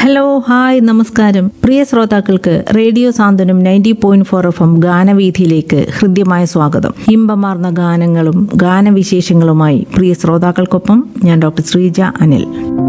hello hi നമസ്കാരം പ്രിയ ശ്രോതാക്കൾക്ക് radio Santhwanam ninety point four F M ഗാനവീഥിയിലേക്ക് ഹൃദ്യമായ സ്വാഗതം ഇമ്പമാർന്ന ഗാനങ്ങളും ഗാനവിശേഷങ്ങളുമായി പ്രിയ ശ്രോതാക്കൾക്കൊപ്പം ഞാൻ ഡോക്ടർ ശ്രീജ അനിൽ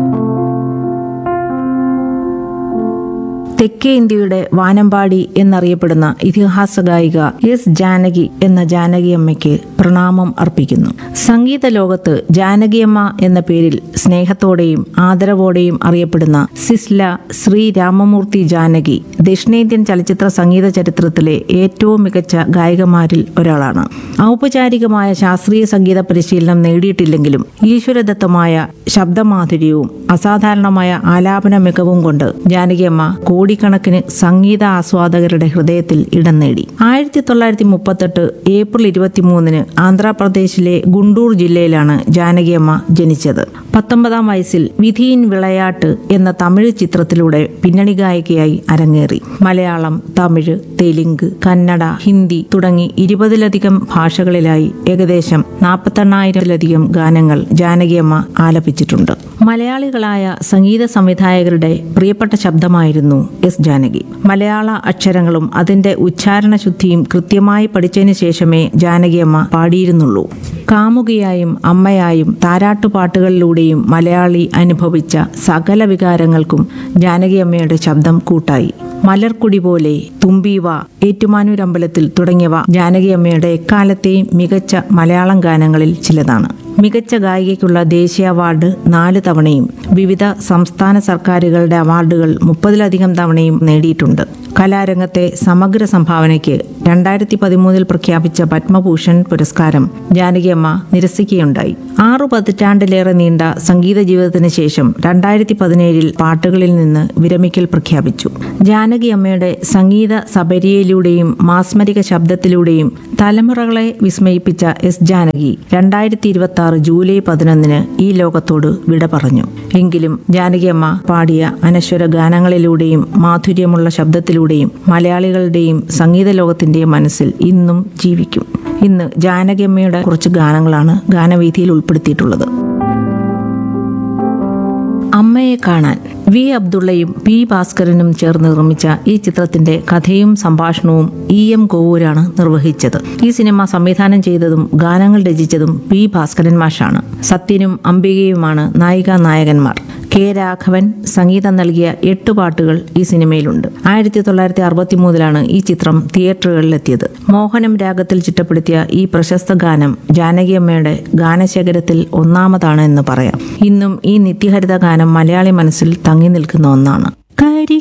തെക്കേ ഇന്ത്യയുടെ വാനമ്പാടി എന്നറിയപ്പെടുന്ന ഇതിഹാസ ഗായിക എസ് ജാനകി എന്ന ജാനകിയമ്മയ്ക്ക് പ്രണാമം അർപ്പിക്കുന്നു സംഗീത ലോകത്ത് ജാനകിയമ്മ എന്ന പേരിൽ സ്നേഹത്തോടെയും ആദരവോടെയും അറിയപ്പെടുന്ന സിസ്ല ശ്രീ രാമമൂർത്തി ജാനകി ദക്ഷിണേന്ത്യൻ ചലച്ചിത്ര സംഗീത ചരിത്രത്തിലെ ഏറ്റവും മികച്ച ഗായികമാരിൽ ഒരാളാണ് ഔപചാരികമായ ശാസ്ത്രീയ സംഗീത പരിശീലനം നേടിയിട്ടില്ലെങ്കിലും ഈശ്വരദത്തമായ ശബ്ദമാധുര്യവും അസാധാരണമായ ആലാപന മികവും കൊണ്ട് ജാനകിയമ്മ കോടിക്കണക്കിന് സംഗീത ആസ്വാദകരുടെ ഹൃദയത്തിൽ ഇടം നേടി ആയിരത്തി തൊള്ളായിരത്തി മുപ്പത്തെട്ട് ഏപ്രിൽ ഇരുപത്തിമൂന്നിന് ആന്ധ്രാപ്രദേശിലെ ഗുണ്ടൂർ ജില്ലയിലാണ് ജാനകിയമ്മ ജനിച്ചത് പത്തൊമ്പതാം വയസ്സിൽ വിധിയിൻ വിളയാട്ട് എന്ന തമിഴ് ചിത്രത്തിലൂടെ പിന്നണി ഗായികയായി അരങ്ങേറി മലയാളം തമിഴ് തെലുങ്ക് കന്നഡ ഹിന്ദി തുടങ്ങി ഇരുപതിലധികം ഭാഷകളിലായി ഏകദേശം നാൽപ്പത്തെണ്ണായിരത്തിലധികം ഗാനങ്ങൾ ജാനകിയമ്മ ആലപിച്ചിട്ടുണ്ട് മലയാളികളായ സംഗീത സംവിധായകരുടെ പ്രിയപ്പെട്ട ശബ്ദമായിരുന്നു എസ് ജാനകി മലയാള അക്ഷരങ്ങളും അതിന്റെ ഉച്ചാരണ ശുദ്ധിയും കൃത്യമായി പഠിച്ചതിന് ശേഷമേ ജാനകിയമ്മ പാടിയിരുന്നുള്ളൂ കാമുകിയായും അമ്മയായും താരാട്ടുപാട്ടുകളിലൂടെയും മലയാളി അനുഭവിച്ച സകല വികാരങ്ങൾക്കും ജാനകിയമ്മയുടെ ശബ്ദം കൂട്ടായി മലർക്കുടി പോലെ തുമ്പീവ ഏറ്റുമാനൂരമ്പലത്തിൽ തുടങ്ങിയവ ജാനകിയമ്മയുടെ എക്കാലത്തെയും മികച്ച മലയാളം ഗാനങ്ങളിൽ ചിലതാണ് മികച്ച ഗായികയ്ക്കുള്ള ദേശീയ അവാർഡ് നാല് തവണയും വിവിധ സംസ്ഥാന സർക്കാരുകളുടെ അവാർഡുകൾ മുപ്പതിലധികം തവണയും നേടിയിട്ടുണ്ട് കലാരംഗത്തെ സമഗ്ര സംഭാവനയ്ക്ക് രണ്ടായിരത്തി പതിമൂന്നിൽ പ്രഖ്യാപിച്ച പത്മഭൂഷൺ പുരസ്കാരം ജാനകിയമ്മ നിരസിക്കുകയുണ്ടായി ആറു പതിറ്റാണ്ടിലേറെ നീണ്ട സംഗീത ജീവിതത്തിന് ശേഷം രണ്ടായിരത്തി പതിനേഴിൽ പാട്ടുകളിൽ നിന്ന് വിരമിക്കൽ പ്രഖ്യാപിച്ചു ജാനകിയമ്മയുടെ സംഗീത സബരിയയിലൂടെയും മാസ്മരിക ശബ്ദത്തിലൂടെയും തലമുറകളെ വിസ്മയിപ്പിച്ച എസ് ജാനകി രണ്ടായിരത്തി ഇരുപത്തി ആറ് ജൂലൈ പതിനൊന്നിന് ഈ ലോകത്തോട് വിട പറഞ്ഞു എങ്കിലും ജാനകിയമ്മ പാടിയ അനശ്വര ഗാനങ്ങളിലൂടെയും മാധുര്യമുള്ള ശബ്ദത്തിലൂടെയും മലയാളികളുടെയും സംഗീത ലോകത്തിന്റെയും മനസ്സിൽ ഇന്നും ജീവിക്കും ഇന്ന് ജാനകിയമ്മയുടെ കുറച്ച് ഗാനങ്ങളാണ് ഗാനവീഥിയിൽ ഉൾപ്പെടുത്തിയിട്ടുള്ളത് അമ്മയെ കാണാൻ വി അബ്ദുള്ളയും പി ഭാസ്കരനും ചേർന്ന് നിർമ്മിച്ച ഈ ചിത്രത്തിന്റെ കഥയും സംഭാഷണവും ഇ എം കോവൂരാണ് നിർവഹിച്ചത് ഈ സിനിമ സംവിധാനം ചെയ്തതും ഗാനങ്ങൾ രചിച്ചതും പി ഭാസ്കരൻ മാഷാണ് സത്യനും അംബികയുമാണ് നായികാ നായകന്മാർ കെ രാഘവൻ സംഗീതം നൽകിയ എട്ട് പാട്ടുകൾ ഈ സിനിമയിലുണ്ട് ആയിരത്തി തൊള്ളായിരത്തി അറുപത്തി മൂന്നിലാണ് ഈ ചിത്രം തിയേറ്ററുകളിലെത്തിയത് മോഹനം രാഗത്തിൽ ചിട്ടപ്പെടുത്തിയ ഈ പ്രശസ്ത ഗാനം ജാനകിയമ്മയുടെ ഗാനശേഖരത്തിൽ ഒന്നാമതാണ് എന്ന് പറയാം ഇന്നും ഈ നിത്യഹരിത ഗാനം മലയാളി മനസ്സിൽ തങ്ങി നിൽക്കുന്ന ഒന്നാണ് കരി